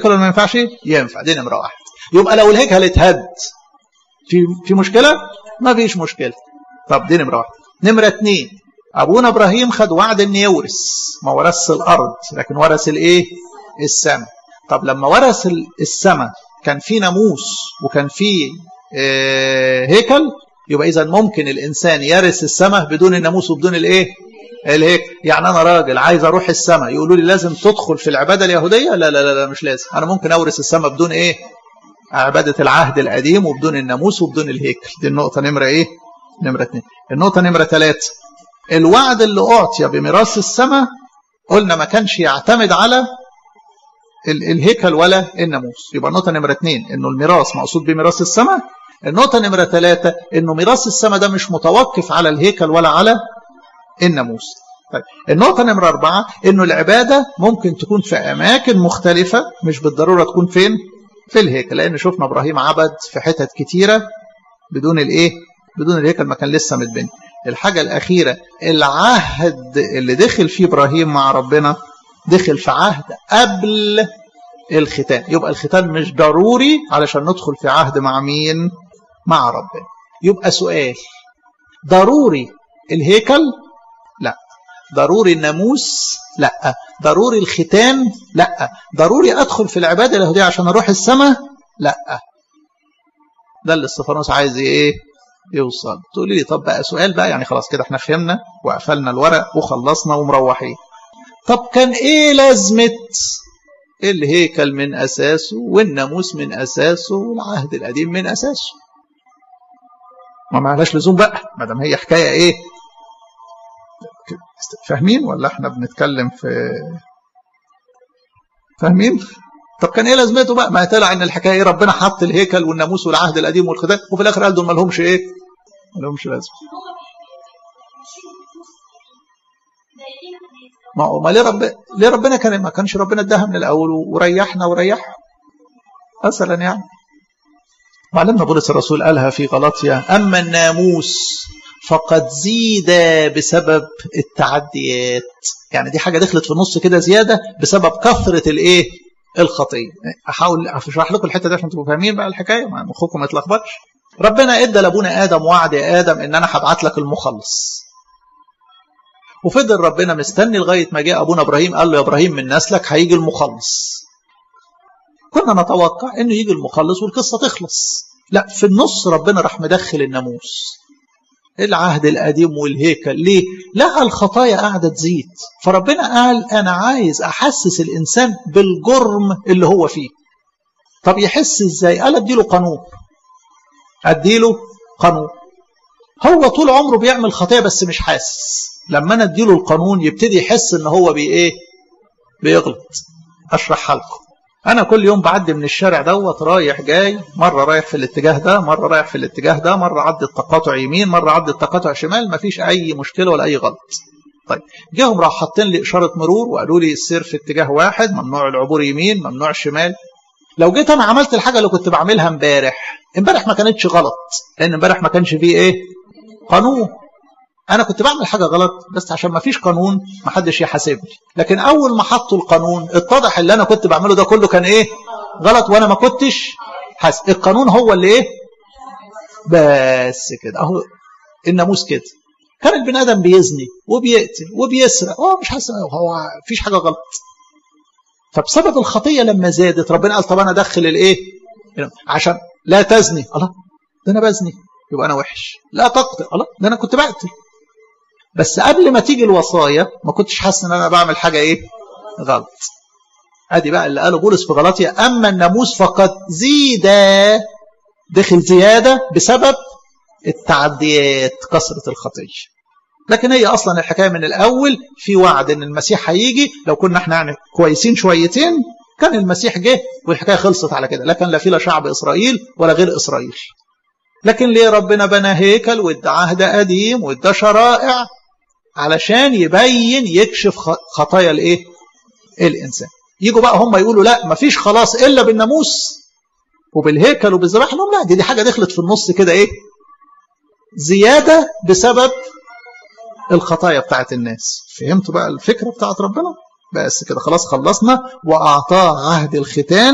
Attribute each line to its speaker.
Speaker 1: الهيكل ولا ما ينفعش ينفع دي نمره واحد يبقى لو الهيكل اتهد في في مشكله ما فيش مشكله طب دي نمره واحد نمره اثنين ابونا ابراهيم خد وعد ان يورث ما ورث الارض لكن ورث الايه السماء طب لما ورث السماء كان في ناموس وكان في هيكل يبقى اذا ممكن الانسان يرث السماء بدون الناموس وبدون الايه الهيكل يعني انا راجل عايز اروح السماء يقولوا لي لازم تدخل في العباده اليهوديه لا لا لا, لا مش لازم انا ممكن اورث السماء بدون ايه عباده العهد القديم وبدون الناموس وبدون الهيكل دي النقطه نمره ايه نمره اثنين النقطه نمره ثلاثه الوعد اللي اعطي بميراث السماء قلنا ما كانش يعتمد على الهيكل ولا الناموس يبقى النقطه نمره اثنين انه الميراث مقصود بميراث السماء النقطه نمره ثلاثه انه ميراث السماء ده مش متوقف على الهيكل ولا على الناموس طيب النقطه نمره اربعه انه العباده ممكن تكون في اماكن مختلفه مش بالضروره تكون فين في الهيكل لان شفنا ابراهيم عبد في حتت كتيره بدون الايه بدون الهيكل ما كان لسه متبني الحاجه الاخيره العهد اللي دخل فيه ابراهيم مع ربنا دخل في عهد قبل الختان يبقى الختان مش ضروري علشان ندخل في عهد مع مين مع ربنا يبقى سؤال ضروري الهيكل لا ضروري الناموس لا ضروري الختان لا ضروري ادخل في العباده اليهوديه عشان اروح السماء لا ده اللي استفانوس عايز ايه يوصل تقولي لي طب بقى سؤال بقى يعني خلاص كده احنا فهمنا وقفلنا الورق وخلصنا ومروحين طب كان ايه لازمه الهيكل من اساسه والناموس من اساسه والعهد القديم من اساسه ما معلاش لزوم بقى ما دام هي حكايه ايه فاهمين ولا احنا بنتكلم في فاهمين طب كان ايه لازمته بقى ما طلع ان الحكايه ايه ربنا حط الهيكل والناموس والعهد القديم والختان وفي الاخر قال دول ما لهمش ايه ما لهمش لازمه ما هو ما ليه رب ليه ربنا كان ما كانش ربنا اداها من الاول وريحنا وريحهم مثلا يعني معلمنا بولس الرسول قالها في غلطيا اما الناموس فقد زيد بسبب التعديات يعني دي حاجه دخلت في النص كده زياده بسبب كثره الايه الخطيه احاول اشرح لكم الحته دي عشان تبقوا فاهمين بقى الحكايه مخكم ما يتلخبطش ربنا ادى لابونا ادم وعد يا ادم ان انا هبعت لك المخلص وفضل ربنا مستني لغايه ما جاء ابونا ابراهيم قال له يا ابراهيم من نسلك هيجي المخلص كنا نتوقع انه يجي المخلص والقصه تخلص لا في النص ربنا راح مدخل الناموس العهد القديم والهيكل ليه لقى الخطايا قاعده تزيد فربنا قال انا عايز احسس الانسان بالجرم اللي هو فيه طب يحس ازاي قال اديله قانون اديله قانون هو طول عمره بيعمل خطيه بس مش حاسس لما انا اديله القانون يبتدي يحس ان هو بي ايه بيغلط اشرحها لكم انا كل يوم بعدي من الشارع دوت رايح جاي مره رايح في الاتجاه ده مره رايح في الاتجاه ده مره عدي التقاطع يمين مره عدي التقاطع شمال مفيش اي مشكله ولا اي غلط طيب جاهم راح حاطين لي اشاره مرور وقالوا لي السير في اتجاه واحد ممنوع العبور يمين ممنوع الشمال لو جيت انا عملت الحاجه اللي كنت بعملها امبارح امبارح ما كانتش غلط لان امبارح ما كانش فيه ايه قانون انا كنت بعمل حاجه غلط بس عشان ما فيش قانون ما حدش يحاسبني لكن اول ما حطوا القانون اتضح اللي انا كنت بعمله ده كله كان ايه غلط وانا ما كنتش حاسب القانون هو اللي ايه بس كده اهو الناموس كده كان البني ادم بيزني وبيقتل وبيسرق هو مش حاسس هو فيش حاجه غلط فبسبب الخطيه لما زادت ربنا قال طب انا ادخل الايه عشان لا تزني الله ده انا بزني يبقى انا وحش لا تقتل الله ده انا كنت بقتل بس قبل ما تيجي الوصايا ما كنتش حاسس ان انا بعمل حاجه ايه غلط ادي بقى اللي قاله بولس في غلطيا اما الناموس فقد زيد دخل زياده بسبب التعديات كثره الخطيه لكن هي اصلا الحكايه من الاول في وعد ان المسيح هيجي لو كنا احنا يعني كويسين شويتين كان المسيح جه والحكايه خلصت على كده لكن لا في لا شعب اسرائيل ولا غير اسرائيل لكن ليه ربنا بنى هيكل وادى عهد قديم وادى شرائع علشان يبين يكشف خطايا الايه الانسان يجوا بقى هم يقولوا لا مفيش خلاص الا بالناموس وبالهيكل وبالذبائح لهم لا دي, دي حاجه دخلت في النص كده ايه زياده بسبب الخطايا بتاعت الناس فهمتوا بقى الفكره بتاعت ربنا بس كده خلاص خلصنا واعطاه عهد الختان